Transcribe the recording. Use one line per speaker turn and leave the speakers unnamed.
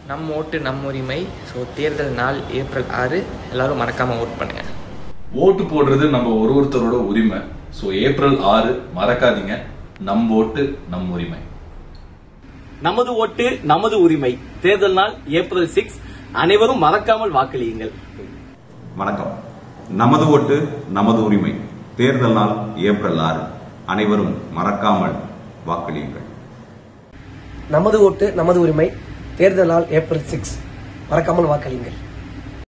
நம் ஓட்டு நம் உரிமை ஸோ தேர்தல் நாள் ஏப்ரல் ஆறு எல்லாரும் மறக்காமல் ஓட் பண்ணுங்க
ஓட்டு போடுறது நம்ம ஒரு ஒருத்தரோட உரிமை ஸோ ஏப்ரல் ஆறு மறக்காதீங்க நம் ஓட்டு நம் உரிமை
நமது ஓட்டு நமது உரிமை தேர்தல் நாள் ஏப்ரல் சிக்ஸ் அனைவரும் மறக்காமல் வாக்களியுங்கள்
வணக்கம் நமது ஓட்டு நமது உரிமை தேர்தல் நாள் ஏப்ரல் ஆறு அனைவரும் மறக்காமல் வாக்களியுங்கள்
நமது ஓட்டு நமது உரிமை தேர்தல் நாள் ஏப்ரல் சிக்ஸ் மறக்காமல் வாக்களியுங்கள்